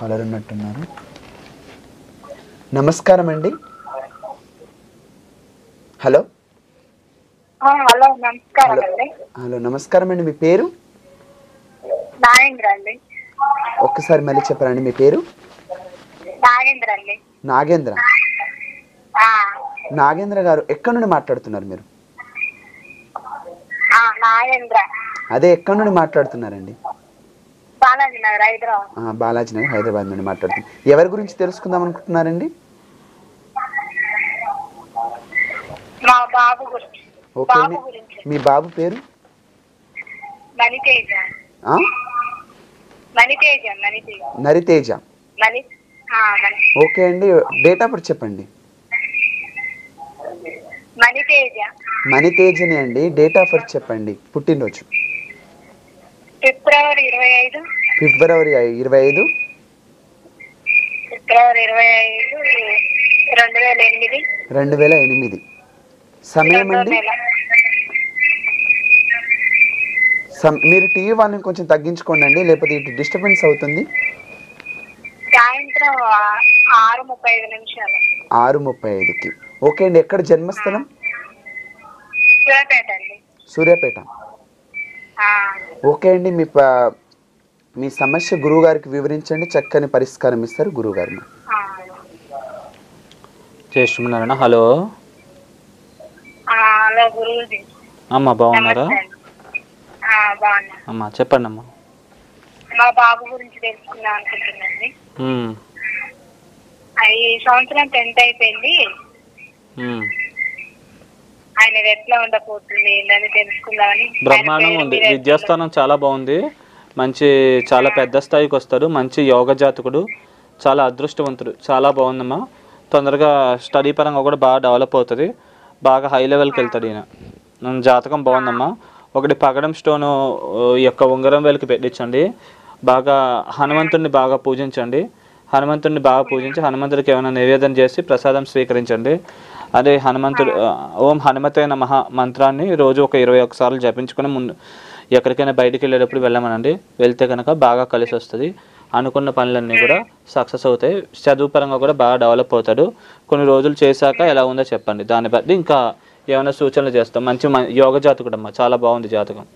Caller ఉన్నట్టున్నారు నమస్కారం అండి హలో ఆ, హలో నమస్కారం హలో అండి హలో నమస్కారం అండి మీ పేరు నాగేంద్ర అండి ఒక్కసారి మళ్ళీ చెప్పరండి మీ పేరు నాగేంద్ర అండి నాగేంద్ర ఆ, నాగేంద్ర గారు ఎక్కడి నుండి మాట్లాడుతున్నారు మీరు ఆ, నాగేంద్ర అదే ఎక్కడి నుండి మాట్లాడుతున్నారండి బాలాజీ నగర్ హైదరాబాద్ ఆ, బాలాజీ నగర్ హైదరాబాద్ నుండి మాట్లాడుతున్నారు ఎవరి గురించి తెలుసుకుందాం అనుకుంటున్నారండి మా బాబు గురించి ఓకే బాబు మీ- గురించి మీ బాబు పేరు మణితేజ ఆ? మణితేజ మణితేజ నరితేజ మణి ఆ, మణి ఓకే అండి డేట్ ఆఫ్ బర్త్ చెప్పండి మణితేజ మణితేజని అండి డేట్ ఆఫ్ బర్త్ చెప్పండి పుట్టినరోజు ఫిబ్రవరి ఇరవై ఐదు ఫిబ్రవరి ఐ- ఇరవై ఐదు ఫిబ్రవరి ఇరవై ఐదు రెండు వేల ఎనిమిది రెండు వేల ఎనిమిది సమయం రెండో అండి నెల సమ్- మీరు టీవీ వాళ్ళని కొంచెం తగ్గించుకోండి అండి లేకపోతే ఇటు డిస్టర్బెన్స్ అవుతుంది సాయంత్రం ఆ- ఆరు ముప్పై ఐదు నిమిషాలు ఆరు ముప్పై ఐదుకి ఓకే అండి ఎక్కడ జన్మస్థలం శివపేట అండి సూర్యాపేట ఆ, ఓకే అండి మీ ప- మీ సమస్య గురువుగారికి వివరించండి చక్కని పరిష్కారం ఇస్తారు గురువుగారు ఆ. చేస్తున్నారా హలో ఆ, హలో గురువుజీ అమ్మ బాగున్నారా నమస్తే అండి. ఆ, బాగున్నా అమ్మ చెప్పండి అమ్మ మా బాబు గురించి తెలుసుకుందాం అనుకుంటున్నాండి ఉమ్, ఆ, ఈ సంవత్సరం టెన్త్ అయిపోయింది ఉమ్. ఆయన ఎట్లా ఉండబోతుంది ఏంటని తెలుసుకుందామని బ్రహ్మాండం ఆయన ఉంది పేరు మీద విద్యాస్థానం చాలా బాగుంది మంచి చాలా పెద్ద స్థాయికి వస్తాడు మంచి యోగ జాతకుడు చాలా అదృష్టవంతుడు చాలా బాగుందమ్మా తొందరగా స్టడీ పరంగా కూడా బాగా డెవలప్ అవుతుంది బాగా హై లెవెల్కి వెళ్తాడు ఈయన ఉమ్, జాతకం బాగుందమ్మా ఒకటి పగడం స్టోను ఈ యొక్క ఉంగరం వేలికి పెట్టించండి బాగా హనుమంతుడిని బాగా పూజించండి హనుమంతుడిని బాగా పూజించి హనుమంతుడికి ఏమైనా నివేదన చేసి ప్రసాదం స్వీకరించండి అదే హనుమంతుడు ఆ, ఓం హనుమతే నమః మంత్రాన్ని రోజు ఒక ఇరవై ఒకసార్లు జపించుకొని ముందు ఎక్కడికైనా బయటికి వెళ్ళేటప్పుడు వెళ్ళమనండి వెళ్తే కనుక బాగా కలిసి వస్తుంది అనుకున్న పనులన్నీ కూడా సక్సెస్ అవుతాయి చదువు పరంగా కూడా బాగా డెవలప్ అవుతాడు కొన్ని రోజులు చేశాక ఎలా ఉందో చెప్పండి దాన్ని బట్టి ఇంకా ఏమైనా సూచనలు చేస్తాం మంచి మ- యోగ జాతకుడు అమ్మా చాలా బాగుంది జాతకం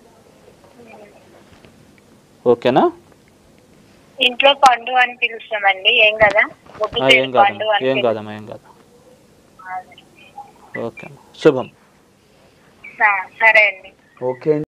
ఓకేనా ఇంట్లో పండు అని పిలుస్తామండి ఏం కదా ముద్దు ఆ, ఏం చేతి పండు కాదమ్మా అని ఏం కాదమ్మా ఏం కాదు ఓకే అమ్మా శుభం పిలుస్తాం. ఆ, సరే అండి ఓకే అండి